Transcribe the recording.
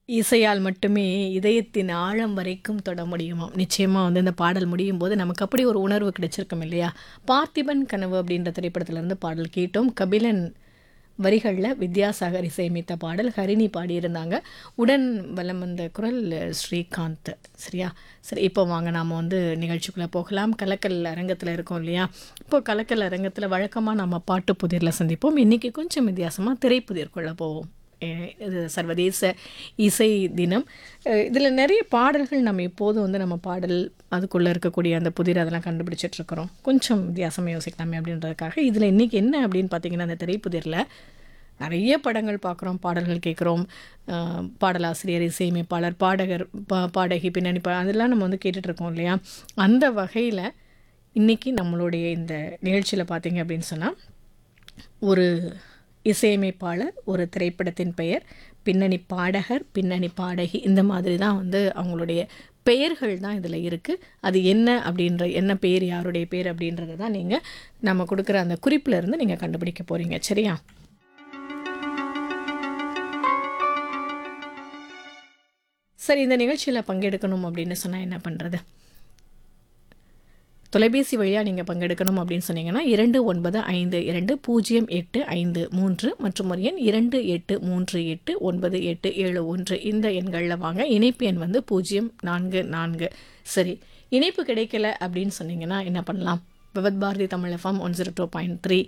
இசையால் மட்டுமே இதயத்தின் ஆழம் வரைக்கும் தொட முடியுமாம் நிச்சயமாக வந்து இந்த பாடல் முடியும் போது நமக்கு அப்படி ஒரு உணர்வு கிடைச்சிருக்கும் இல்லையா பார்த்திபன் கனவு அப்படின்ற திரைப்படத்திலிருந்து பாடல் கேட்டோம் கபிலன் வரிகளில் வித்யாசாகர் இசையமைத்த பாடல் ஹரிணி பாடியிருந்தாங்க உடன் வலம் வந்த குரல் ஸ்ரீகாந்த் சரியா சரி இப்போ வாங்க நாம் வந்து நிகழ்ச்சிக்குள்ளே போகலாம் கலக்கல் அரங்கத்தில் இருக்கோம் இல்லையா இப்போ கலக்கல் அரங்கத்தில் வழக்கமாக நம்ம பாட்டு புதிரில் சந்திப்போம் இன்றைக்கி கொஞ்சம் வித்தியாசமாக திரைப்புதிர்க்குள்ளே போவோம் அஹ் இது சர்வதேச இசை தினம் இதில் நிறைய பாடல்கள் நம்ம இப்போதும் வந்து நம்ம பாடல் அதுக்குள்ளே இருக்கக்கூடிய அந்த புதிர் அதெல்லாம் கண்டுபிடிச்சிட்டு இருக்கிறோம் கொஞ்சம் வித்தியாசமாக யோசிக்கலாமே அப்படின்றதுக்காக இதில் இன்றைக்கி என்ன அப்படின்னு பார்த்தீங்கன்னா அந்த திரைப்புதிரில் நிறைய படங்கள் பார்க்குறோம் பாடல்கள் கேட்குறோம் அஹ் பாடலாசிரியர் இசையமைப்பாளர் பாடகர் பா பாடகி பின்னணி பா அதெல்லாம் நம்ம வந்து கேட்டுட்ருக்கோம் இல்லையா அந்த வகையில் இன்றைக்கி நம்மளுடைய இந்த நிகழ்ச்சியில் பார்த்தீங்க அப்படின்னு சொன்னால் ஒரு இசையமைப்பாளர் ஒரு திரைப்படத்தின் பெயர் பின்னணி பாடகர் பின்னணி பாடகி இந்த மாதிரி தான் வந்து அவங்களுடைய பெயர்கள் தான் இதில் இருக்குது அது என்ன அப்படின்ற என்ன பேர் யாருடைய பேர் அப்படின்றத தான் நீங்கள் நம்ம கொடுக்குற அந்த குறிப்பில் இருந்து நீங்கள் கண்டுபிடிக்க போகிறீங்க சரியா சரி இந்த நிகழ்ச்சியில் பங்கெடுக்கணும் அப்படின்னு சொன்னால் என்ன பண்ணுறது தொலைபேசி வழியாக நீங்கள் பங்கெடுக்கணும் அப்படின்னு சொன்னீங்கன்னா இரண்டு ஒன்பது ஐந்து இரண்டு பூஜ்ஜியம் எட்டு ஐந்து மூன்று மற்றும் ஒரு எண் இரண்டு எட்டு மூன்று எட்டு ஒன்பது எட்டு ஏழு ஒன்று இந்த எண்களில் வாங்க இணைப்பு எண் வந்து பூஜ்ஜியம் நான்கு நான்கு சரி இணைப்பு கிடைக்கல அப்படின்னு சொன்னீங்கன்னா என்ன பண்ணலாம் Vividh Bharati Tamil FM one zero two point three